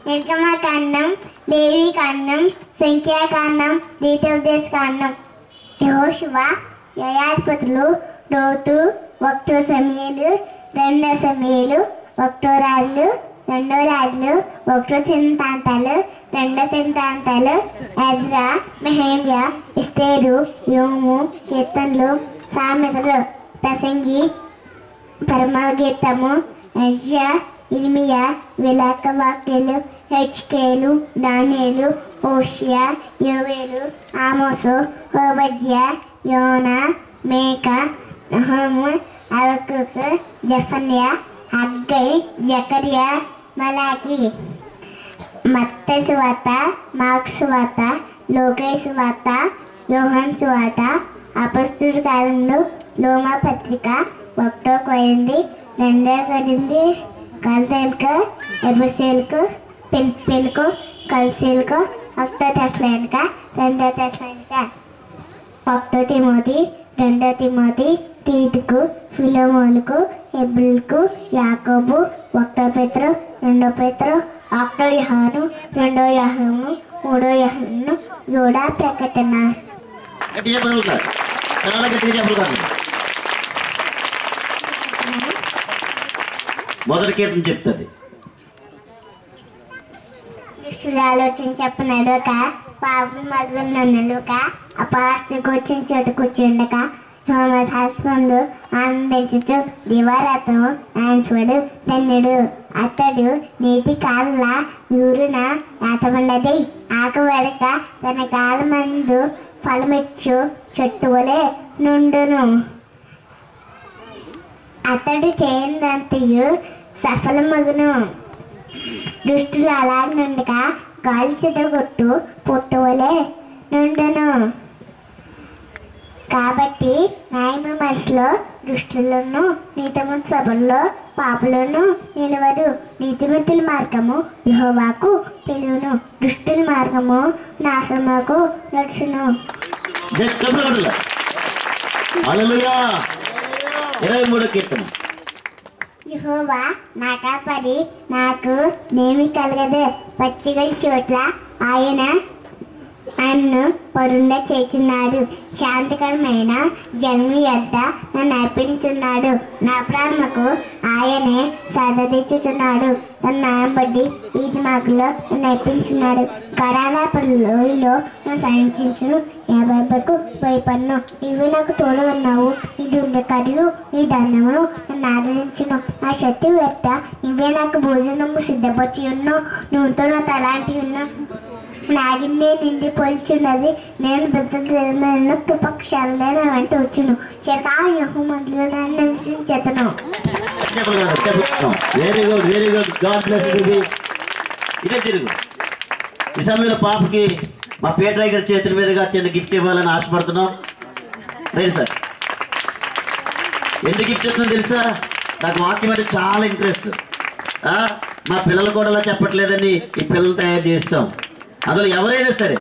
నిర్గమకాండం లేవికాండం సంఖ్యాకాండం దీతోపదేశ కాండం యహోశివ యయాధిపతులు లోతు ఒకటో సమయాలు రెండో సమయాలు ఒకటో రాజులు రెండో రాజులు ఒకటో చింతాంతాలు రెండో చింతాంతాలు ఎజ్రా మెహేమ్య ఇస్తేరు యోము కీర్తనలు సామెతలు ప్రసంగి పరమగీతము యజ్యా ఇర్మియా విలాక వాక్యాలు హెచ్కేలు దానియేలు ఓషియా యోవేలు ఆమోసు హోబజ్య యోనా మేక నహము అవకుక్ జఫన్య హగ్గై జకర్యా మలాకి మత్త సువాత మార్క్ సువాత లోకేష్ సువాత యోహన్ సువాత అపస్తుల కాలంలో లోమా పత్రిక ఒకటో కొరింది రెండో కొరింది కల్సేల్కు ఎబుసేల్కు పిల్పిల్కు కల్సేల్కు ఒకటో తెస్లైనక రెండో తెస్లైనక ఒకటో తిమోతి రెండో తిమోతి తీతుకు ఫిలోమోనుకు హెబ్రిల్కు యాకోబు ఒకటో పెత్రు రెండో పెత్రు ఒకటో యహాను రెండో యహను మూడో యహను కూడా ప్రకటన గట్టి చెప్పగలుగుతారు చాలా గట్టిగా చెప్పగలుగుతారు మొదటి కీర్తన చెప్తుంది దుష్టులు ఆలోచన చెప్పినాడు ఒక పాపం మగ్గులు నన్నులు ఒక అపాస్తి కూర్చుని చోటు కూర్చుండక సోమశాస్త్రంలో ఆనందించుతూ దివారాత్రం ఆన్సుడు ధన్యుడు అతడు నీటి కాళ్ళ యూరున ఏటమండది ఆకు వెడక తన కాలమందు ఫలమిచ్చు చెట్టు వలె నుండును అతడు చేయనంతయు సఫలమగును దుష్టులు అలాగ నుండగా గాలి చెదరగొట్టు పుట్టువలే నుండును కాబట్టి న్యాయమ మనసులో దుష్టులను నీతిమంత సభల్లో పాపలను నిలవదు నీతిమంతుల మార్గము యెహోవాకు తెలియను దుష్టుల మార్గము నాశనముకు నడుచును చెప్పగలుగుతా అలలుయా ఇరవై మూడో కీర్తన యెహోవా నా కాపరి నాకు నేమి కలగదు పచ్చిగల చోట్ల ఆయన నన్ను పరుండ చేస్తున్నాడు శాంతికరమైన జన్మ యొద్ద నన్ను అర్పించున్నాడు నా ప్రాణముకు ఆయనే సదదిచ్చుచున్నాడు నన్ను నానబడి ఈది మాకులో నన్ను అర్పించున్నాడు కరాలాపల్లిలో నన్ను సంచించును యాభైకు భయపడ్ను ఇవి నాకు తోడు ఉన్నావు ఇది ఉండే కరియు ఈ దండమును నన్ను ఆదరించును నా శక్తి వ్యక్త ఇవే నాకు భోజనము సిద్ధపరిచి ఉన్నావు నువ్వుతో నా తలాంటి ఉన్నా నాగిందే నిండి పోల్చున్నది నేను బుద్ధులైన కృపక్షాలే నా వెంట వచ్చును చిరకా యహోమందులో నన్ను నివసించెతను చెప్పగలుగుతాం చెప్పుకుంటాం very good very good god bless ఇది ఇదే తిరుగు ఈ సమయంలో పాపకి మా పేటరాయ్ గారి చేతుల మీదుగా చిన్న గిఫ్ట్ ఇవ్వాలని ఆశపడుతున్నాం రైట్ సార్ ఎందుకు గిఫ్ట్ ఇస్తుందో తెలుసా నాకు వాక్యం అంటే చాలా ఇంట్రెస్ట్ మా పిల్లలు కూడా అలా చెప్పట్లేదని ఈ పిల్లలు తయారు చేస్తాం అందులో ఎవరైనా సరే